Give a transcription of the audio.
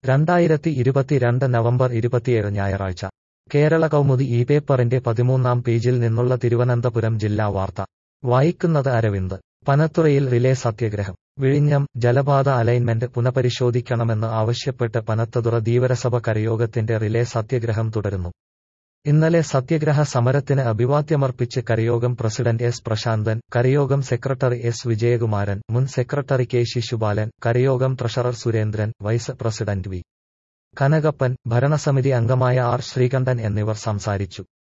രണ്ടായിരത്തി ഇരുപത്തിരണ്ട് നവംബർ ഇരുപത്തിയേഴ് ഞായറാഴ്ച കേരള കൗമുദി ഈ പേപ്പറിന്റെ പതിമൂന്നാം പേജിൽ നിന്നുള്ള തിരുവനന്തപുരം ജില്ലാ വാർത്ത വായിക്കുന്നത് അരവിന്ദ് പനത്തുറയിൽ റിലേ സത്യാഗ്രഹം വിഴിഞ്ഞം ജലപാത അലൈൻമെന്റ് പുനഃപരിശോധിക്കണമെന്ന് ആവശ്യപ്പെട്ട് പനത്തതുറ ധീവരസഭ കരയോഗത്തിന്റെ റിലേ സത്യാഗ്രഹം തുടരുന്നു ഇന്നലെ സത്യഗ്രഹ സമരത്തിന് അഭിവാദ്യമർപ്പിച്ച് കരയോഗം പ്രസിഡന്റ് എസ് പ്രശാന്തൻ കരയോഗം സെക്രട്ടറി എസ് വിജയകുമാരൻ മുൻ സെക്രട്ടറി കെ ശിശുപാലൻ കരയോഗം treasurer Surendran vice president V Kanakappan ഭരണസമിതി അംഗമായ ആർ ശ്രീകണ്ഠൻ എന്നിവർ സംസാരിച്ചു